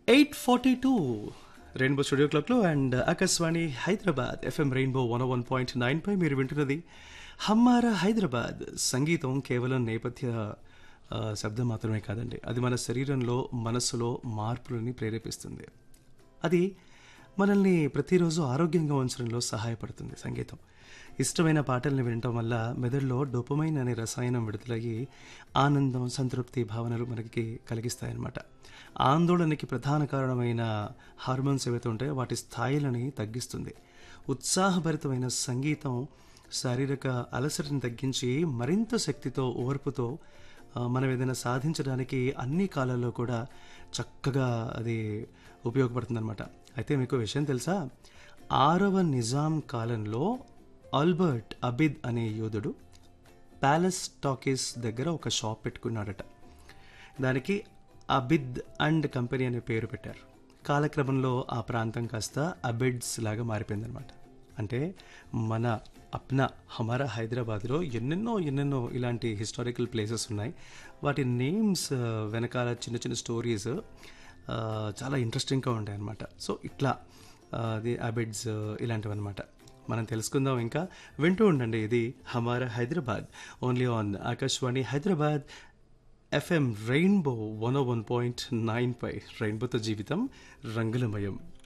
eight forty two rainbow studio క్లాక్లో and Akashvani Hyderabad FM rainbow one one point nine పై మీరు వింటున్నది హమ్మారా హైదరాబాద్ సంగీతం కేవలం నేపథ్య ఆ, శబ్దం మాత్రమే కాదండి అది మన శరీరంలో మనస్సులో మార్పులని ప్రేరేపిస్తుంది అది మనల్ని ప్రతిరోజు ఆరోగ్యంగా ఉంచడంలో సహాయపడుతుంది సంగీతం ఇష్టమైన పాటల్ని వినటం వల్ల మెదడులో డొపమైన్ అనే రసాయనం విడుదలయ్యి ఆనందం సంతృప్తి భావనలు మనకి కలిగిస్తాయన్నమాట ఆందోళనకి ప్రధాన కారణమైన హార్మోన్స్ ఏవైతే ఉంటాయో వాటి స్థాయిలని తగ్గిస్తుంది ఉత్సాహభరితమైన సంగీతం శారీరక అలసటని తగ్గించి మరింత శక్తితో ఓర్పుతో ఆ, మనం ఏదైనా సాధించడానికి అన్ని కాలాల్లో కూడా చక్కగా అది ఉపయోగపడుతుందన్నమాట అయితే మీకు విషయం తెలుసా ఆరవ నిజాం కాలంలో ఆల్బర్ట్ అబిద్ అనే యోధుడు ప్యాలెస్ టాకీస్ దగ్గర ఒక షాప్ పెట్టుకున్నాడట దానికి అబిద్ అండ్ కంపెనీ అనే పేరు పెట్టారు కాలక్రమంలో ఆ ప్రాంతం కాస్త అబిడ్స్ లాగా మారిపోయిందనమాట అంటే మన అప్నా హమారా హైదరాబాద్లో ఎన్నెన్నో ఎన్నెన్నో ఇలాంటి హిస్టారికల్ ప్లేసెస్ ఉన్నాయి వాటి నేమ్స్ వెనకాల చిన్న చిన్న స్టోరీస్ చాలా ఇంట్రెస్టింగ్గా ఉంటాయి అన్నమాట సో ఇట్లా అది అబిడ్స్ ఇలాంటివి అనమాట మనం తెలుసుకుందాం ఇంకా వింటూ ఉండండి ఇది Hamara Hyderabad only on Akashvani Hyderabad FM rainbow one one point nine పై రెయిన్బోతో జీవితం రంగులమయం